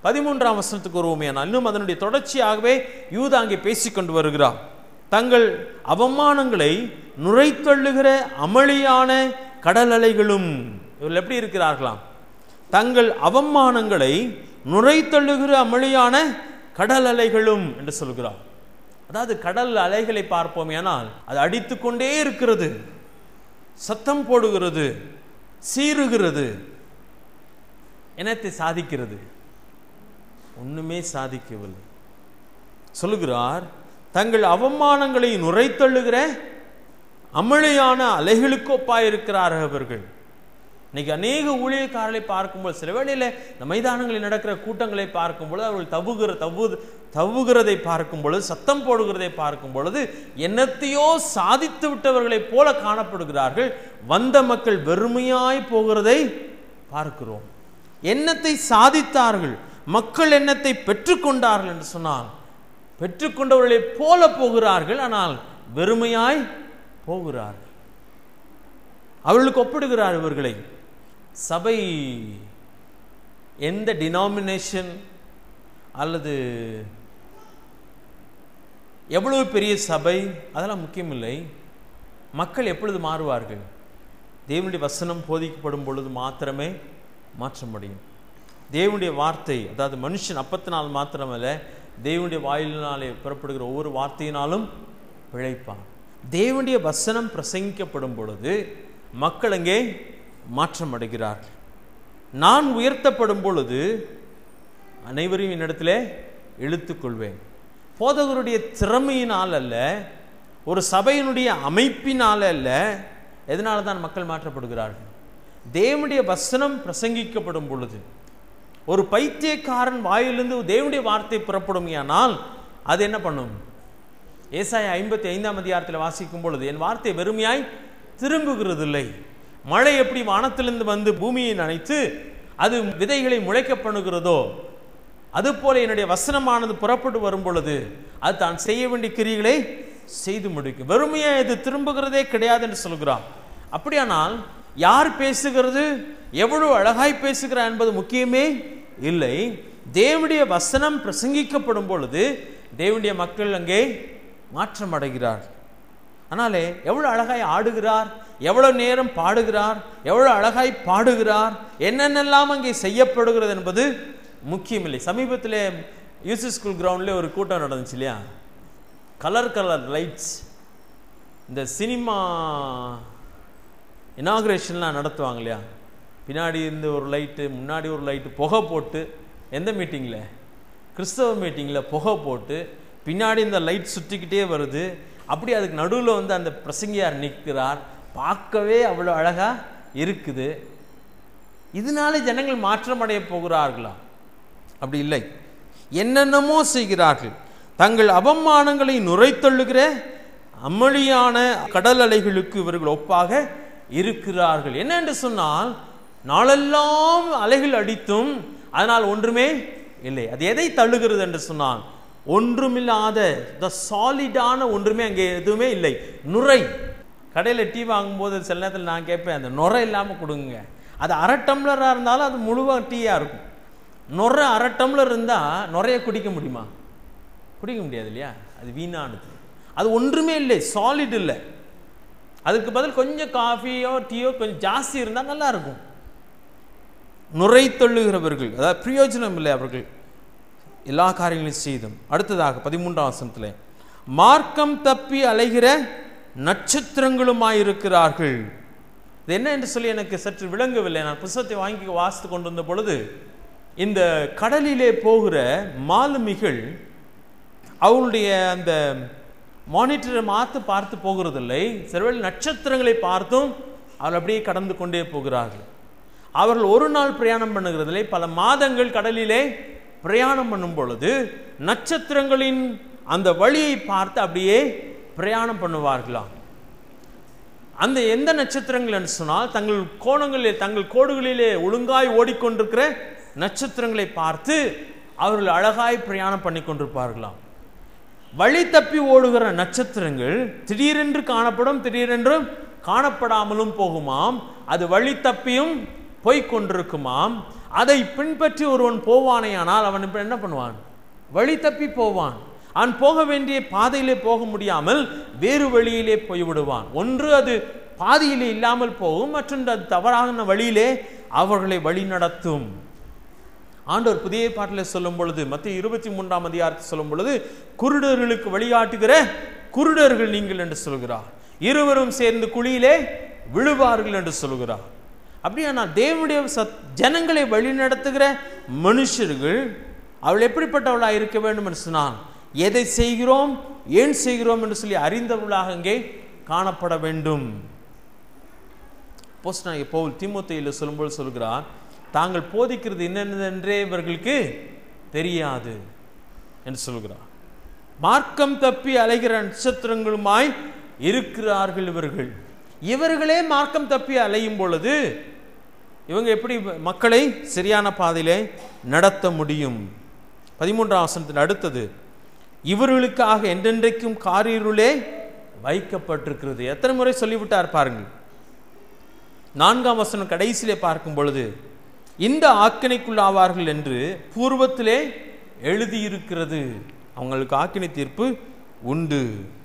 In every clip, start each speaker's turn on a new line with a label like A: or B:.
A: பதிமூன்றாம் வசனத்துக்கு வருவோமேனால் இன்னும் அதனுடைய தொடர்ச்சியாகவே யூதா அங்கே பேசிக்கொண்டு வருகிறார் தங்கள் அவமானங்களை நுரைத்தள்ளுகிற அமளியான கடல் அலைகளும் இவர்கள் எப்படி இருக்கிறார்களாம் தங்கள் அவமானங்களை நுரைத்தள்ளுகிற அமளியான கடல் அலைகளும் என்று சொல்கிறார் அதாவது கடல் அலைகளை பார்ப்போமேனால் அது அடித்துக்கொண்டே இருக்கிறது சத்தம் போடுகிறது சீறுகிறது என்னத்தை சாதிக்கிறது ஒண்ணுமே சாதிக்கவில்லை சொல்லுகிறார் தங்கள் அவமானங்களை நுரைத்தள்ளுகிற அமளியான அலைகளுக்கு ஒப்பாயிருக்கிறார்கள் அவர்கள் இன்னைக்கு அநேக ஊழியக்காரர்களை பார்க்கும்போது சில வேளையில் இந்த மைதானங்களில் நடக்கிற கூட்டங்களை பார்க்கும்பொழுது அவர்கள் தவுகிற தவு தவுகிறதை பார்க்கும் பொழுது சத்தம் போடுகிறதை பார்க்கும் பொழுது என்னத்தையோ சாதித்து விட்டவர்களைப் போல காணப்படுகிறார்கள் வந்த மக்கள் வெறுமையாய் போகிறதை பார்க்கிறோம் என்னத்தை சாதித்தார்கள் மக்கள் எண்ணத்தை பெற்றுக்கொண்டார்கள் என்று சொன்னால் பெற்றுக்கொண்டவர்களைப் போல போகிறார்கள் ஆனால் வெறுமையாய் போகிறார்கள் அவர்களுக்கு ஒப்பிடுகிறார் இவர்களை சபை எந்த டினாமினேஷன் அல்லது எவ்வளவு பெரிய சபை அதெல்லாம் முக்கியமில்லை மக்கள் எப்பொழுது மாறுவார்கள் தேவனுடைய வசனம் போதிக்கப்படும் பொழுது மாத்திரமே மாற்ற முடியும் தேவனுடைய வார்த்தை அதாவது மனுஷன் அப்பத்தினால் மாத்திரமல்ல தேவனுடைய வாயிலினாலே புறப்படுகிற ஒவ்வொரு வார்த்தையினாலும் பிழைப்பான் தேவனுடைய வசனம் பிரசங்கிக்கப்படும் பொழுது மக்கள் அங்கே மாற்றம் அடைகிறார்கள் நான் உயர்த்தப்படும் பொழுது அனைவரையும் என்னிடத்திலே இழுத்துக்கொள்வேன் போதகருடைய திறமையினால் அல்ல ஒரு சபையினுடைய அமைப்பினால் அல்ல எதனால தான் மக்கள் மாற்றப்படுகிறார்கள் தேவனுடைய வசனம் பிரசங்கிக்கப்படும் பொழுது ஒரு பைத்தியக்காரன் வாயிலிருந்து தேவனுடைய வார்த்தை புறப்படுமையானால் அது என்ன பண்ணும் ஏசாய ஐம்பத்தி ஐந்தாம் அதிகாரத்தில் வாசிக்கும் பொழுது என் வார்த்தை வெறுமையாய் திரும்புகிறதில்லை மழை எப்படி வானத்திலிருந்து வந்து பூமியை நனைத்து அது விதைகளை முளைக்க பண்ணுகிறதோ அதுபோல என்னுடைய வசனமானது புறப்பட்டு வரும் பொழுது அது தான் செய்ய வேண்டிய கிரிகளை செய்து முடிக்கும் வெறுமையா இது திரும்புகிறதே கிடையாது என்று சொல்கிறான் அப்படியானால் யார் பேசுகிறது எவ்வளவு அழகாய் பேசுகிறார் என்பது முக்கியமே இல்லை தேவனுடைய வசனம் பிரசங்கிக்கப்படும் பொழுது தேவனுடைய மக்கள் அங்கே மாற்றம் அடைகிறார் ஆனாலே எவ்வளவு அழகாய் ஆடுகிறார் எவ்வளவு நேரம் பாடுகிறார் எவ்வளவு அழகாய் பாடுகிறார் என்னென்னலாம் அங்கே செய்யப்படுகிறது என்பது முக்கியமில்லை சமீபத்தில் யூசி ஸ்கூல் கிரவுண்டில் ஒரு கூட்டம் நடந்துச்சு இல்லையா கலர் கலர் லைட்ஸ் இந்த சினிமா இனாகிரேஷன்லாம் நடத்துவாங்க இல்லையா பின்னாடி இருந்து ஒரு லைட்டு முன்னாடி ஒரு லைட்டு புகை போட்டு எந்த மீட்டிங்கில் கிறிஸ்தவ மீட்டிங்கில் புகை போட்டு பின்னாடி இந்த லைட் சுற்றிக்கிட்டே வருது அப்படி அதுக்கு நடுவில் வந்து அந்த பிரசங்கியார் நிற்கிறார் பார்க்கவே அவ்வளோ அழகாக இருக்குது இதனால ஜனங்கள் மாற்றமடைய போகிறார்களா அப்படி இல்லை என்னென்னமோ செய்கிறார்கள் தங்கள் அவமானங்களை நுரைத்தள்ளுகிற அமளியான கடல் அலைகளுக்கு இவர்கள் ஒப்பாக இருக்கிறார்கள் என்ன என்று சொன்னால் நாளெல்லாம் அலைகள் அடித்தும் அதனால் ஒன்றுமே இல்லை அது எதை தள்ளுகிறது என்று சொன்னால் ஒன்றுமில்லாத த சாலிடான ஒன்றுமே அங்கே எதுவுமே இல்லை நுரை கடையில் டீ வாங்கும்போது சில நேரத்தில் நான் கேட்பேன் அந்த நுரை இல்லாமல் கொடுங்க அது அரை டம்ளராக இருந்தாலும் அது முழுவாக டீயாக இருக்கும் நுரை அரை டம்ளர் இருந்தால் நுரைய குடிக்க முடியுமா குடிக்க முடியாது இல்லையா அது வீணானது அது ஒன்றுமே இல்லை சாலிட் இல்லை அதுக்கு பதில் கொஞ்சம் காஃபியோ டீயோ கொஞ்சம் ஜாஸ்தி இருந்தால் நல்லா இருக்கும் நுரை தள்ளுகிறவர்கள் அதாவது பிரயோஜனம் இல்லை அவர்கள் எல்லா காரியங்களையும் செய்தும் அடுத்ததாக பதிமூன்றாம் வசனத்தில் மார்க்கம் தப்பி அலைகிற நட்சத்திரங்களுமாயிருக்கிறார்கள் இது என்ன என்று சொல்லி எனக்கு சற்று விளங்கவில்லை நான் புத்தகத்தை வாங்கி வாசித்து கொண்டிருந்த பொழுது இந்த கடலிலே போகிற மாலுமிகள் அவங்களுடைய அந்த மானிட்டரை மாற்று பார்த்து போகிறதில்லை சிலவேளை நட்சத்திரங்களை பார்த்தும் அவர்கள் அப்படியே கடந்து கொண்டே போகிறார்கள் அவர்கள் ஒரு நாள் பிரயாணம் பண்ணுகிறதில்லை பல மாதங்கள் கடலிலே பிரயாணம் பண்ணும் பொழுது நட்சத்திரங்களின் அந்த வழியை பார்த்து அப்படியே பிரயாணம் பண்ணுவார்களாம் அந்த எந்த நட்சத்திரங்கள் என்று சொன்னால் தங்கள் கோணங்களிலே தங்கள் கோடுகளிலே ஒழுங்காய் ஓடிக்கொண்டிருக்கிற நட்சத்திரங்களை பார்த்து அவர்கள் அழகாய் பிரயாணம் பண்ணி கொண்டிருப்பார்களாம் வழி தப்பி ஓடுகிற நட்சத்திரங்கள் திடீரென்று காணப்படும் திடீரென்றும் காணப்படாமலும் போகுமாம் அது வழி தப்பியும் போய்கொண்டிருக்குமாம் அதை பின்பற்றி ஒருவன் போவானேயானால் அவன் இப்ப என்ன பண்ணுவான் வழி தப்பி போவான் அவன் போக வேண்டிய பாதையிலே போக முடியாமல் வேறு வழியிலே போய்விடுவான் ஒன்று அது பாதியிலே இல்லாமல் போகும் மற்றொன்று அது தவறான வழியிலே அவர்களை வழி நடத்தும் ஆண்டவர் புதிய பாட்டில் சொல்லும் பொழுது மத்திய இருபத்தி மூன்றாம் அதிகாரத்தில் சொல்லும் பொழுது குருடர்களுக்கு வழிகாட்டுகிற குருடர்கள் நீங்கள் என்று சொல்கிறார் இருவரும் சேர்ந்து குழியிலே விழுவார்கள் என்று சொல்கிறார் அப்படியானால் தேவனுடைய சத் ஜனங்களை வழிநடத்துகிற மனுஷர்கள் அவள் எப்படிப்பட்டவளாக இருக்க வேண்டும் என்று சொன்னால் எதை செய்கிறோம் ஏன் செய்கிறோம் என்று சொல்லி அறிந்தவர்களாக அங்கே காணப்பட வேண்டும் போஸ்ட் பவுல் திமுத்தையில் சொல்லும்போது சொல்கிறார் தாங்கள் போதிக்கிறது என்னென்னதென்றே இவர்களுக்கு தெரியாது என்று சொல்கிறார் மார்க்கம் தப்பி அலைகிற நட்சத்திரங்களுமாய் இருக்கிறார்கள் இவர்கள் இவர்களே மார்க்கம் தப்பி அலையும் பொழுது இவங்க எப்படி மக்களை சரியான பாதையிலே நடத்த முடியும் பதிமூன்றாம் வசனத்தின் அடுத்தது இவர்களுக்காக என்றென்றைக்கும் காரிருளே வைக்கப்பட்டிருக்கிறது எத்தனை முறை சொல்லிவிட்டார் பாருங்கள் நான்காம் வசனம் கடைசியிலே பார்க்கும் பொழுது இந்த ஆக்கினைக்குள்ளாவார்கள் என்று பூர்வத்திலே எழுதியிருக்கிறது அவங்களுக்கு ஆக்கினை தீர்ப்பு உண்டு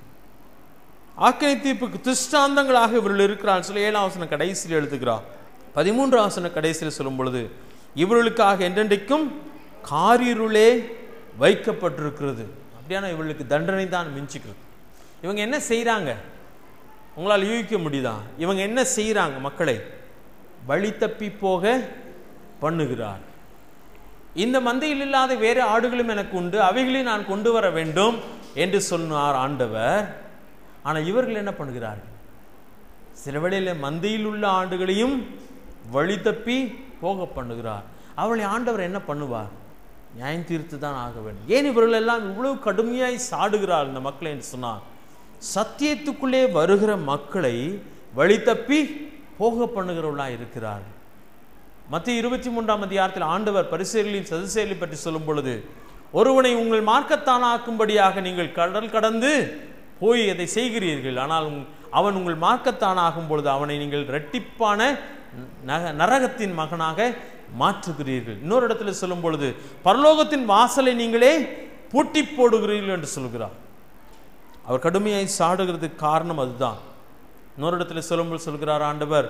A: ஆக்கினை தீர்ப்புக்கு திருஷ்டாந்தங்களாக இவர்கள் இருக்கிறார் சொல்லி ஏழாம் வசனம் கடைசியில் எழுதுகிறார் பதிமூன்றாம் வசனம் கடைசியில் சொல்லும் பொழுது இவர்களுக்காக என்றென்றைக்கும் காரிருளே வைக்கப்பட்டிருக்கிறது அப்படியான இவர்களுக்கு தண்டனை தான் மிஞ்சிக்கிறது இவங்க என்ன செய்கிறாங்க உங்களால் யூகிக்க முடியுதா இவங்க என்ன செய்கிறாங்க மக்களை வழி தப்பி போக பண்ணுகிறார் இந்த மந்தையில் இல்லாத வேறு ஆடுகளும் எனக்கு உண்டு அவைகளை நான் கொண்டு வர வேண்டும் என்று சொன்னார் ஆண்டவர் ஆனால் இவர்கள் என்ன பண்ணுகிறார்கள் சில வேளையில் மந்தையில் உள்ள ஆண்டுகளையும் வழி தப்பி போக பண்ணுகிறார் அவளை ஆண்டவர் என்ன பண்ணுவார் நியாயம் தீர்த்து தான் ஆக வேண்டும் ஏன் இவர்கள் எல்லாம் இவ்வளவு கடுமையாய் சாடுகிறார் இந்த மக்களை என்று சொன்னார் சத்தியத்துக்குள்ளே வருகிற மக்களை வழி தப்பி போக பண்ணுகிறவர்களாக இருக்கிறார்கள் மத்திய இருபத்தி மூன்றாம் அதிகாரத்தில் ஆண்டவர் பரிசேலின் சதுசேலி பற்றி சொல்லும் பொழுது ஒருவனை உங்கள் மார்க்கத்தானாக்கும்படியாக நீங்கள் கடல் கடந்து போய் அதை செய்கிறீர்கள் ஆனால் அவன் உங்கள் மார்க்கத்தானாகும் பொழுது அவனை நீங்கள் இரட்டிப்பான நக நரகத்தின் மகனாக மாற்றுகிறீர்கள் இன்னொரு இடத்துல சொல்லும் பொழுது பரலோகத்தின் வாசலை நீங்களே பூட்டி போடுகிறீர்கள் என்று சொல்கிறார் அவர் கடுமையாய் சாடுகிறதுக்கு காரணம் அதுதான் இன்னொரு இடத்துல சொல்லும்போது சொல்கிறார் ஆண்டவர்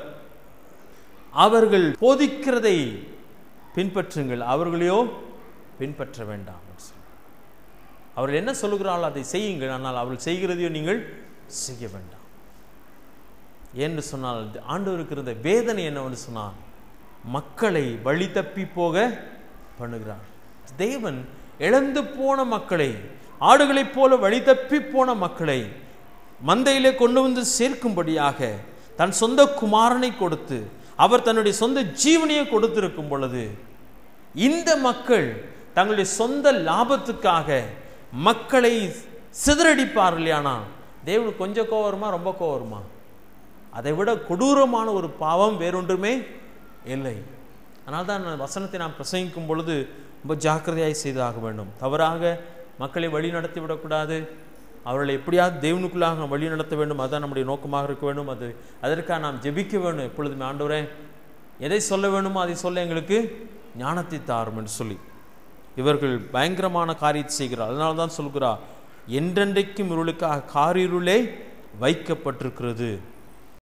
A: அவர்கள் போதிக்கிறதை பின்பற்றுங்கள் அவர்களையோ பின்பற்ற வேண்டாம் அவர்கள் என்ன சொல்லுகிறார்கள் அதை செய்யுங்கள் ஆனால் அவர்கள் செய்கிறதையோ நீங்கள் செய்ய வேண்டாம் என்று சொன்னால் ஆண்டவருக்கு இருந்த வேதனை என்னவென்று சொன்னால் மக்களை வழி தப்பி போக பண்ணுகிறார் தேவன் இழந்து போன மக்களை ஆடுகளைப் போல வழி தப்பி போன மக்களை மந்தையிலே கொண்டு வந்து சேர்க்கும்படியாக தன் சொந்த குமாரனை கொடுத்து அவர் தன்னுடைய சொந்த ஜீவனையை கொடுத்திருக்கும் பொழுது இந்த மக்கள் தங்களுடைய சொந்த லாபத்துக்காக மக்களை சிதறடிப்பார்கள் ஆனால் தேவனுக்கு கொஞ்சம் கோவருமா ரொம்ப கோவருமா அதை விட கொடூரமான ஒரு பாவம் வேறொன்றுமே இல்லை அதனால் தான் வசனத்தை நாம் பிரசங்கிக்கும் பொழுது ரொம்ப ஜாக்கிரதையாய் செய்தாக வேண்டும் தவறாக மக்களை வழி நடத்தி விடக்கூடாது அவர்களை எப்படியாவது தேவனுக்குள்ளாக வழி நடத்த வேண்டும் அதுதான் நம்முடைய நோக்கமாக இருக்க வேண்டும் அது அதற்காக நாம் ஜெபிக்க வேண்டும் எப்பொழுதுமே ஆண்டவரே எதை சொல்ல வேணுமோ அதை சொல்ல எங்களுக்கு ஞானத்தை தாரும் என்று சொல்லி இவர்கள் பயங்கரமான காரியத்தை செய்கிறார் அதனால தான் சொல்கிறார் என்றென்றைக்கும் இவர்களுக்காக காரிருளே வைக்கப்பட்டிருக்கிறது